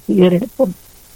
நாமத்தை ஏறெடுப்போம்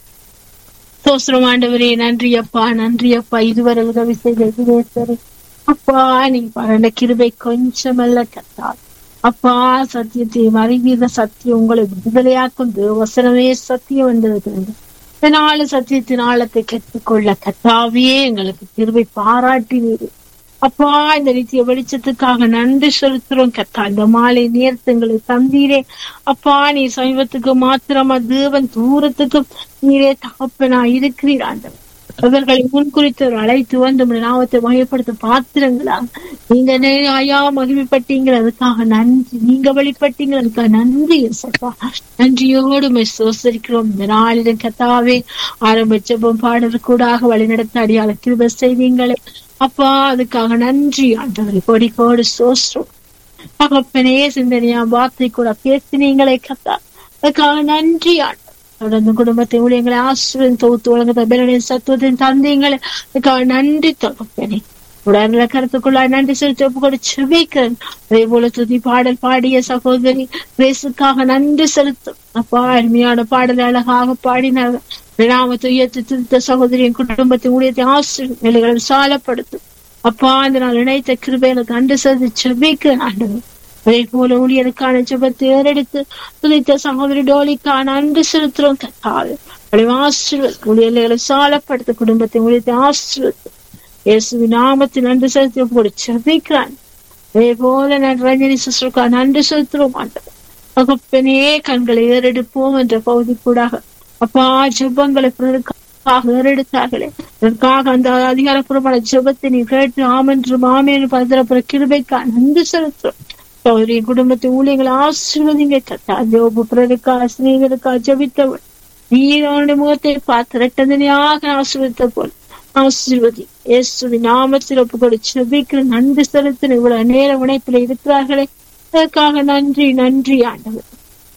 சோஸ்திரம் ஆண்டவரே நன்றி அப்பா நன்றி அப்பா இதுவரை உதவி செய்த விவேசரே அப்பா நீங்க பரண்ட கிருபை கொஞ்சமல்ல கத்தால் அப்பா சத்தியத்தையும் அறிவீத சத்தியம் உங்களை விடுதலையாக்கும் வசனமே சத்தியம் வந்திருக்கிறது இதனால சத்தியத்தின் ஆழத்தை கற்றுக்கொள்ள கத்தாவே எங்களுக்கு கிருபை பாராட்டினீர் அப்பா இந்த நித்திய வெளிச்சத்துக்காக நன்றி செலுத்துறோம் கத்தா இந்த மாலை நேரத்து எங்களுக்கு தந்தீரே அப்பா நீ சமீபத்துக்கு மாத்திரமா தேவன் தூரத்துக்கும் நீரே தகப்பனா இருக்கிறீர் ஆண்டவர் அவர்களை முன்குறித்து அழைத்து வந்து உம்முடைய நாமத்தை மகிமைப்படுத்த பாத்திரங்களா நீங்க நே- ஐயா மகிமைப்பட்டீங்கள் அதுக்காக நன்றி நீங்க வழிபட்டீங்கள் அதுக்காக நன்றி இயேசப்பா நன்றியோடு உம்மை சோசரிக்கிறோம் இந்த நாளிலும் கத்தாவே ஆரம்ப ஜெபம் பாடல் கூடாக வழிநடத்த அடியாள கிருப செய்தீங்களே அப்பா அதுக்காக நன்றி ஆண்டவரை கொடி கோடு சோஸ்ரம் தகப்பனே சிந்தனையா வார்த்தை கூட பேசினீங்களே கத்தா அதுக்காக நன்றி ஆண்டவர் தொடர்ந்து குடும்பத்தை ஊழியங்களை ஆசிரியர் தொகுத்து வழங்குத பெருடைய சத்துவத்தின் தந்தீங்களே அதுக்காக நன்றி தகப்பனே உடல்நல கருத்துக்குள்ளாய் நன்றி செலுத்தி ஒப்பு கூட செபிக்கிறேன் அதே போல துதி பாடல் பாடிய சகோதரி ரேசுக்காக நன்றி செலுத்தும் அப்பா அருமையான பாடல் அழகாக பாடினார் வினாமத்தை உயர்த்தி திருத்த சகோதரியின் குடும்பத்தின் ஊழியத்தை ஆசிரியர் நிலைகளை விசாலப்படுத்தும் அப்பா இந்த நாள் இணைத்த கிருபையில நன்றி செலுத்தி செபிக்கிறேன் ஆண்டவர் அதே போல ஊழியருக்கான ஜெபத்தை ஏறெடுத்து துதித்த சகோதரி டோலிக்கான அன்பு செலுத்துறோம் கத்தாது ஆசீர்வத் ஊழியர்களை சாலப்படுத்த குடும்பத்தை ஊழியத்தை ஆசீர்வத்து இயேசுவின் நாமத்தில் நன்றி செலுத்தி போடு செபிக்கிறான் அதே போல நான் ரஞ்சனி சிஸ்டருக்கா நன்றி செலுத்துறோம் ஆண்டவர் தகப்பனே கண்களை ஏறெடுப்போம் என்ற பகுதி கூடாக அப்பா ஜெபங்களை பிறருக்காக ஏறெடுத்தார்களே அதற்காக அந்த அதிகாரப்பூர்வமான ஜெபத்தை நீ கேட்டு ஆமென்று மாமேனு பதறப்புற கிருபைக்கா நன்றி செலுத்துறோம் சௌரிய குடும்பத்தை ஊழியங்களை ஆசீர்வதிங்க கத்தா ஜோபு பிறருக்கா ஸ்நேகருக்கா ஜபித்தவள் நீரோட முகத்தை பார்த்து ரெட்டதனையாக ஆசீர்வதித்த போல் ஆசீர்வதி இயேசுவின் நாமத்தில் ஒப்பு கொடுத்து ஜெபிக்கிற நன்றி செலுத்தின இவ்வளவு நேர உணைப்பில் இருக்கிறார்களே அதற்காக நன்றி நன்றி ஆண்டவர்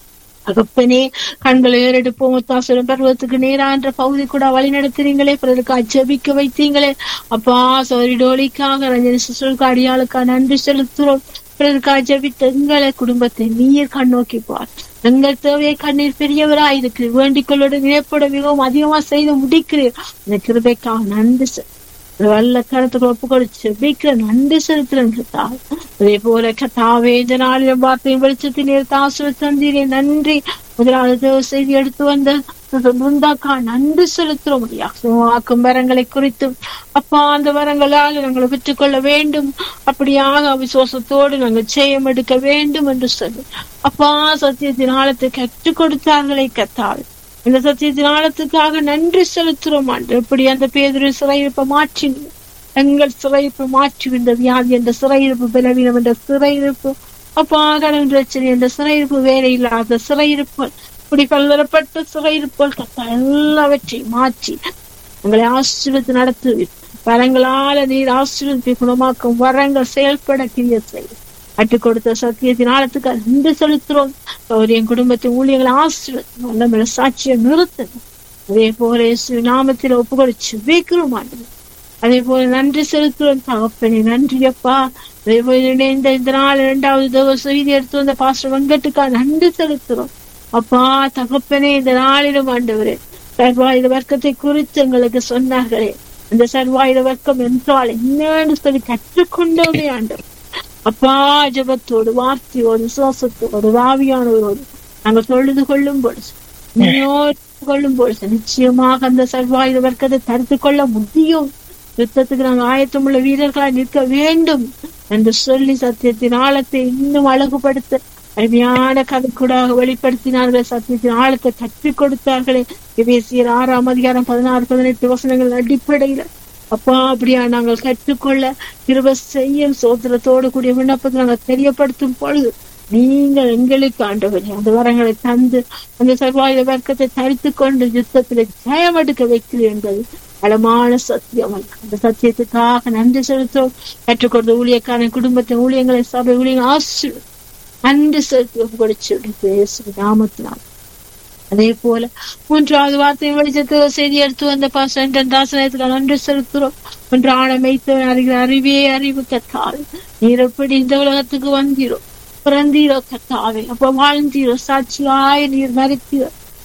தகப்பனே கண்களை ஏறெடுப்போம் ஒத்தாசுரம் பருவத்துக்கு நேரான்ற பகுதி கூட வழி நடத்துறீங்களே பிறருக்கு அஜபிக்க வைத்தீங்களே அப்பா சோரி டோலிக்காக ரஞ்சனி சிசுக்கு அடியாளுக்கா நன்றி செலுத்துறோம் பிறருக்கு அஜபித்த எங்களை குடும்பத்தை நீர் கண்ணோக்கி பார் எங்கள் தேவையை கண்ணீர் பெரியவராய் இருக்கு வேண்டிக் கொள்ளோட நினைப்போட மிகவும் அதிகமா செய்து முடிக்கிறீர் இந்த கிருபைக்காக நன்றி செலுத்து வல்ல கருத்துக்கள் ஒப்பு கொடுத்து செபிக்கிற நன்றி செலுத்துறேன் கத்தா அதே போல கத்தாவே இந்த நாளில் வார்த்தையின் வெளிச்சத்தில் எடுத்து ஆசிரியர் தந்தீரே நன்றி முதலாவது தேவ செய்தி எடுத்து வந்த பிருந்தாக்கா நன்றி செலுத்துறோம் ஆக்கும் வரங்களை குறித்தும் அப்பா அந்த வரங்களால் நாங்கள் பெற்றுக்கொள்ள வேண்டும் அப்படியாக விசுவாசத்தோடு நாங்கள் ஜெயம் எடுக்க வேண்டும் என்று சொல்லி அப்பா சத்தியத்தின் ஆழத்தை கற்றுக் கொடுத்தார்களே கத்தாள் இந்த சத்தியத்தின் ஆழத்துக்காக நன்றி செலுத்துறோம் ஆண்டு எப்படி அந்த பேதரின் சிறையிருப்பை மாற்றினீங்க எங்கள் சிறையிருப்பு மாற்றி இந்த வியாதி என்ற சிறையிருப்பு பலவீனம் என்ற சிறையிருப்பு அப்பா கடன் பிரச்சனை என்ற சிறையிருப்பு வேலை இல்லாத சிறையிருப்பு இப்படி பல்வேறுபட்ட சிறையிருப்புகள் கத்தா எல்லாவற்றையும் மாற்றி எங்களை ஆசீர்வத்து நடத்துவீர் வரங்களால நீர் ஆசீர்வத்தை குணமாக்கும் வரங்கள் செயல்பட கிரிய செய்யும் கற்றுக் கொடுத்த சத்தியத்தின் ஆழத்துக்கு அன்பு செலுத்துறோம் அவர் என் குடும்பத்தின் ஊழியர்களை ஆசீர்வதி நல்ல சாட்சியை நிறுத்தணும் அதே போல இயேசு நாமத்தில் ஒப்புக்கொடுச்சு வைக்கிறோம் ஆண்டவர் அதே போல நன்றி செலுத்துறோம் தகப்பனே நன்றி அப்பா அதே போல இணைந்த இந்த நாள் இரண்டாவது தடவை செய்தி எடுத்து வந்த பாஸ்டர் வெங்கட்டுக்கா நன்றி செலுத்துறோம் அப்பா தகப்பனே இந்த நாளிலும் ஆண்டவரே சர்வாயுத வர்க்கத்தை குறித்து எங்களுக்கு சொன்னார்களே அந்த சர்வாயுத வர்க்கம் என்றால் என்னன்னு சொல்லி கற்றுக்கொண்டோமே ஆண்டவர் அப்பா ஜபத்தோடு வார்த்தையோடு சுவாசத்தோடு ராவியானவரோடு நாங்கள் தொழுது கொள்ளும் பொழுது நீயோடு கொள்ளும் பொழுது நிச்சயமாக அந்த சர்வாயுத வர்க்கத்தை தடுத்து கொள்ள முடியும் யுத்தத்துக்கு நாங்கள் ஆயத்தமுள்ள வீரர்களாய் நிற்க வேண்டும் என்று சொல்லி சத்தியத்தின் ஆழத்தை இன்னும் அழகுபடுத்த அருமையான கதைக்கூடாக வெளிப்படுத்தினார்கள் சத்தியத்தின் ஆழத்தை கற்றுக் கொடுத்தார்களே எபேசியர் ஆறாம் அதிகாரம் பதினாறு பதினெட்டு வசனங்கள் அடிப்படையில அப்பா அப்படியா நாங்கள் கற்றுக்கொள்ள திரும்ப செய்யும் சோத்திரத்தோடு கூடிய விண்ணப்பத்தை நாங்கள் தெரியப்படுத்தும் பொழுது நீங்கள் எங்களுக்கு ஆண்டவரே அந்த வரங்களை தந்து அந்த சர்வாயுத வர்க்கத்தை தரித்து கொண்டு யுத்தத்தில் ஜெயம் எடுக்க வைக்கிறீர்கள் என்பது பலமான சத்தியம் அந்த சத்தியத்துக்காக நன்றி செலுத்தோம் கற்றுக்கொண்ட ஊழியக்கான குடும்பத்தின் ஊழியங்களை சபை ஊழியங்கள் ஆசீர் நன்றி செலுத்தி கொடுத்து பேசு நாமத்தினால் அதே போல மூன்றாவது வார்த்தை வெளிச்சத்து செய்தி எடுத்து வந்த பாசன் தாசனத்துக்கு நன்றி செலுத்துறோம் ஒன்று ஆழமைத்து அறிகிற அறிவே அறிவு கத்தால் நீர் எப்படி இந்த உலகத்துக்கு வந்தீரோ பிறந்தீரோ கத்தாவே அப்ப வாழ்ந்தீரோ சாட்சியாய் நீர் மறைத்தீரோ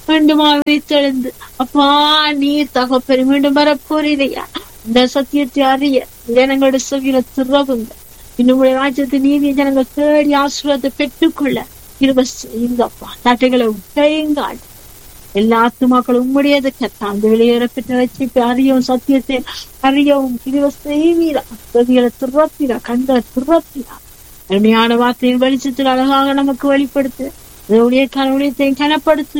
மீண்டும் தெழுந்து அப்பா நீர் தகப்பெரு மீண்டும் வரப்போறீரையா இந்த சத்தியத்தை அறிய ஜனங்களோட செவியில திறவுங்க இன்னும் ராஜ்யத்தை நீதி ஜனங்கள் தேடி ஆசீர்வாதத்தை பெற்றுக்கொள்ள இருவ செய்யுங்கப்பா தட்டைகளை உடையுங்கள் எல்லா ஆத்துமாக்களும் உம்முடையது கத்தா அந்த வெளியேற பெற்ற ரட்சிப்பு அறியவும் சத்தியத்தை அறியவும் இருவ செய்வீரா செவிகளை திறப்பீரா கண்களை திறப்பீரா அருமையான வார்த்தையின் வெளிச்சத்தில் அழகாக நமக்கு வெளிப்படுத்து ஊழியக்கான ஊழியத்தையும் கனப்படுத்து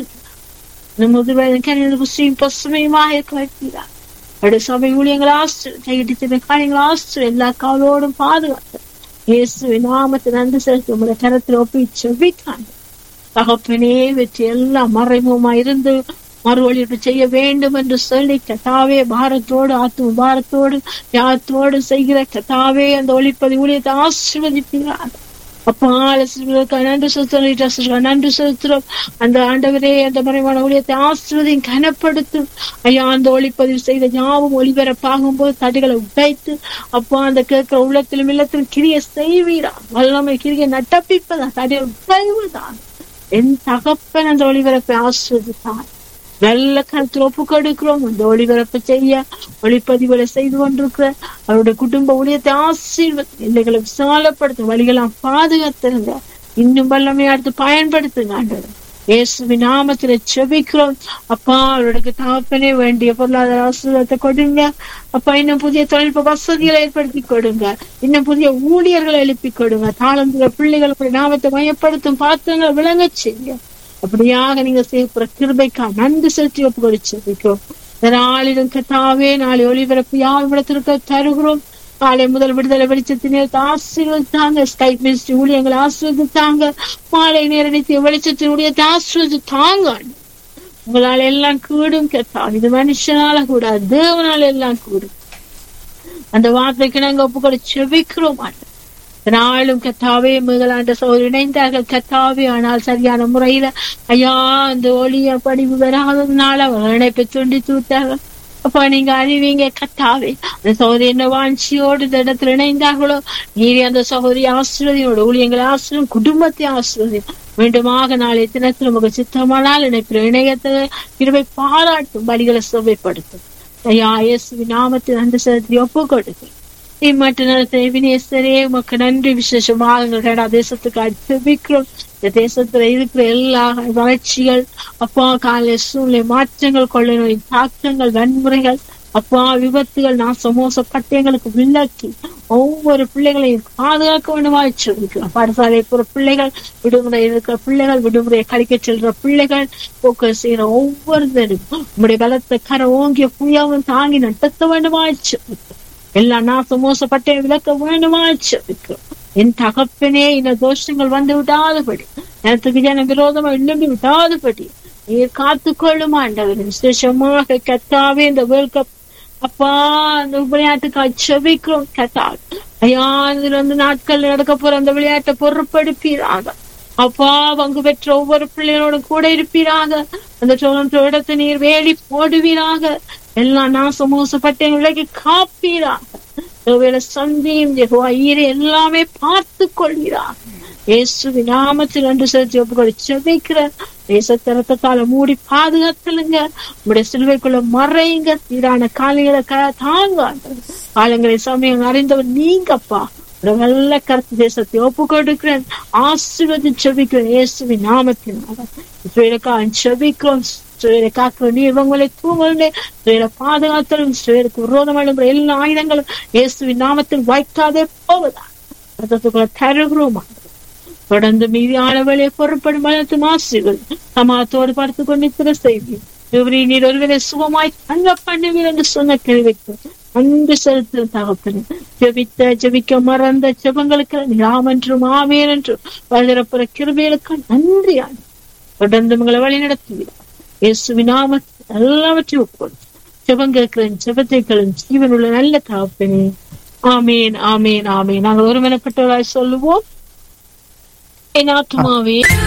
புஸ்தியும் பசுமையுமாக இருக்க வைக்கிறார் அவருடைய சபை ஊழியங்கள் ஆஸ்து கையிட்டு காரியங்கள் ஆஸ்து எல்லா காலோடும் பாதுகாத்து இயேசு நாமத்தை நன்றி செலுத்தி உங்களுடைய கரத்தில் ஒப்பி செவிக்காங்க தகப்பனே வெற்றி எல்லாம் மறைமுகமா இருந்து மறுவழிப்பு செய்ய வேண்டும் என்று சொல்லி கதாவே பாரத்தோடு ஆத்ம பாரத்தோடு யாத்தோடு செய்கிற கதாவே அந்த ஒளிப்பதி ஊழியத்தை ஆசீர்வதிப்பீர்கள் அப்பா நன்றி செலுத்துறோம் நன்றி செலுத்துறோம் அந்த ஆண்டவரே அந்த மறைவான ஊழியத்தை ஆசிர்வதையும் கனப்படுத்தும் ஐயா அந்த ஒளிப்பதிவு செய்த ஞாபகம் ஒளிபரப்பாகும் போது தடைகளை உடைத்து அப்பா அந்த கேட்கிற உள்ளத்திலும் இல்லத்திலும் கிரிய செய்வீரா வல்லமை கிரிய நட்டப்பிப்பதா தடையை உடைவதான் என் தகப்பன் அந்த ஒளிபரப்பை ஆசிர்வதித்தான் நல்ல கருத்தில் ஒப்பு கொடுக்கிறோம் அந்த ஒளிபரப்பை செய்ய ஒளிப்பதிவுகளை செய்து கொண்டிருக்கிற அவருடைய குடும்ப ஊழியத்தை ஆசீர்வதி எல்லைகளை விசாலப்படுத்த வழிகளாம் பாதுகாத்துருங்க இன்னும் வல்லமை அடுத்து பயன்படுத்துங்க ஆண்டவர் இயேசுவின் நாமத்துல செபிக்கிறோம் அப்பா அவருக்கு தகப்பனே வேண்டிய பொருளாதார ஆசீர்வாதத்தை கொடுங்க அப்பா இன்னும் புதிய தொழில்நுட்ப வசதிகளை ஏற்படுத்தி கொடுங்க இன்னும் புதிய ஊழியர்களை எழுப்பி கொடுங்க தாளந்துற பிள்ளைகளுடைய நாமத்தை மையப்படுத்தும் பாத்திரங்களை விளங்க செய்யுங்க அப்படியாக நீங்க செய்யப்படுற கிருபைக்கா நன்றி செலுத்தி ஒப்பு கொடுச்சிருக்கோம் நாளிலும் கத்தாவே நாளை ஒளிபரப்பு யார் இடத்திற்கு தருகிறோம் காலை முதல் விடுதலை வெளிச்சத்தின் நேரத்தை ஆசீர்வதித்தாங்க ஸ்கைப் மினிஸ்ட்ரி ஊழியங்களை ஆசீர்வதித்தாங்க மாலை நேரடித்த வெளிச்சத்தின் ஊழியத்தை ஆசீர்வதித்தாங்க உங்களால எல்லாம் கூடும் கத்தா இது மனுஷனால கூடாது தேவனால எல்லாம் கூடும் அந்த வார்த்தைக்கு நாங்க ஒப்பு கூட செவிக்கிறோம் மாட்டோம் நாளும் கத்தாவே முதலாண்ட சோதரி இணைந்தார்கள் கத்தாவே ஆனால் சரியான முறையில ஐயா அந்த ஒளிய படிவு வராததுனால அவர் இணைப்பை துண்டி தூத்தார்கள் அப்ப நீங்க அறிவீங்க கத்தாவே அந்த சகோதரி என்ன வாஞ்சியோடு இந்த இடத்துல இணைந்தார்களோ நீரே அந்த சகோதரி ஆசிரியரோட ஊழியங்களை ஆசிரியம் குடும்பத்தை ஆசிரியம் மீண்டுமாக நாளை தினத்தில் உங்க சித்தமானால் இணைப்பில் இணையத்தை இருவை பாராட்டும் வழிகளை சுவைப்படுத்தும் ஐயா இயேசுவின் நாமத்தில் அந்த சகோதரி ஒப்பு கொடுக்கும் இம்மட்டு நடத்த வினேஸ்வரே உமக்கு நன்றி விசேஷமாக கனடா தேசத்துக்கு அர்ப்பணிக்கிறோம் இந்த தேசத்துல இருக்கிற எல்லா வளர்ச்சிகள் அப்பா கால சூழ்நிலை மாற்றங்கள் கொள்ளை நோய் தாக்கங்கள் வன்முறைகள் அப்பா விபத்துகள் நான் சமோச பட்டயங்களுக்கு விலக்கி ஒவ்வொரு பிள்ளைகளையும் பாதுகாக்க வேண்டுமா சொல்லிக்கிறோம் பாடசாலை போற பிள்ளைகள் விடுமுறை இருக்கிற பிள்ளைகள் விடுமுறையை கழிக்க செல்ற பிள்ளைகள் போக்க செய்யற ஒவ்வொருத்தரும் உங்களுடைய பலத்தை கரை ஓங்கிய புயாவும் தாங்கி நடத்த வேண்டுமா சொல்லிக்கிறோம் எல்லா நாச மோசப்பட்ட விளக்க வேண்டுமா சொல்லிக்கிறோம் என் தகப்பனே இந்த தோஷங்கள் வந்து விடாதபடி எனக்கு ஜன விரோதமா எழும்பி விடாதபடி நீர் காத்துக்கொள்ளும் ஆண்டவர் விசேஷமாக கத்தாவே இந்த வேர்ல்ட் கப் அப்பா அந்த விளையாட்டுக்கு அச்சபிக்கிறோம் கத்தா ஐயா இதுல வந்து நாட்கள் நடக்க போற அந்த விளையாட்டை பொறுப்படுப்பீராக அப்பா பங்கு பெற்ற ஒவ்வொரு பிள்ளைகளோட கூட இருப்பீராக அந்த டொரண்டோ இடத்தை நீர் வேலி போடுவீராக எல்லா நாச மோசப்பட்ட விலகி காப்பீராக ஒருவேளை சந்தியும் ஜெகோவா ஈரை எல்லாமே பார்த்து கொள்கிறார் இயேசு நாமத்தில் அன்று செலுத்தி ஒப்புக்கொடு செதைக்கிற தேசத்திறத்தால மூடி பாதுகாத்தலுங்க உங்களுடைய சிலுவைக்குள்ள மறையுங்க சீரான காலைகளை தாங்க காலங்களை சமயம் அறிந்தவர் நீங்கப்பா நல்ல கருத்து தேசத்தை ஒப்பு கொடுக்கிறேன் ஆசீர்வதி செபிக்கிறேன் இயேசுவின் நாமத்தினால செபிக்கிறோம் ஸ்ரீரை காக்கிற நீ இவங்களை தூங்கலே ஸ்ரீரை பாதுகாத்தலும் ஸ்ரீருக்கு விரோதமான எல்லா ஆயுதங்களும் இயேசுவின் நாமத்தில் வைக்காதே போவதா ரத்தத்துக்குள்ள தருகிறோமா தொடர்ந்து மீதியான வேலையை பொருட்படும் பலத்தும் ஆசிரியர்கள் சமாத்தோடு பார்த்து கொண்டு திற செய்தி இவரை நீர் ஒருவரை சுகமாய் தங்க பண்ணுவீர் என்று சொன்ன கேள்விக்கு அன்பு செலுத்த தகப்பனே ஜெபித்த ஜெபிக்க மறந்த ஜெபங்களுக்கு நிராம் என்றும் ஆமேன் என்றும் வளரப்புற கிருபைகளுக்கு நன்றியான தொடர்ந்து உங்களை வழி நடத்துவீர் இயேசுவின் நாமத்தில் எல்லாவற்றையும் ஒப்புக்கொள் ஜெபம் கேட்கிறேன் ஜெபத்தைக்களும் ஜீவன் உள்ள நல்ல தகப்பனே ஆமேன் ஆமேன் ஆமேன் நாங்கள் ஒருமனப்பட்டவராய் சொல்லுவோம் என் ஆத்மாவே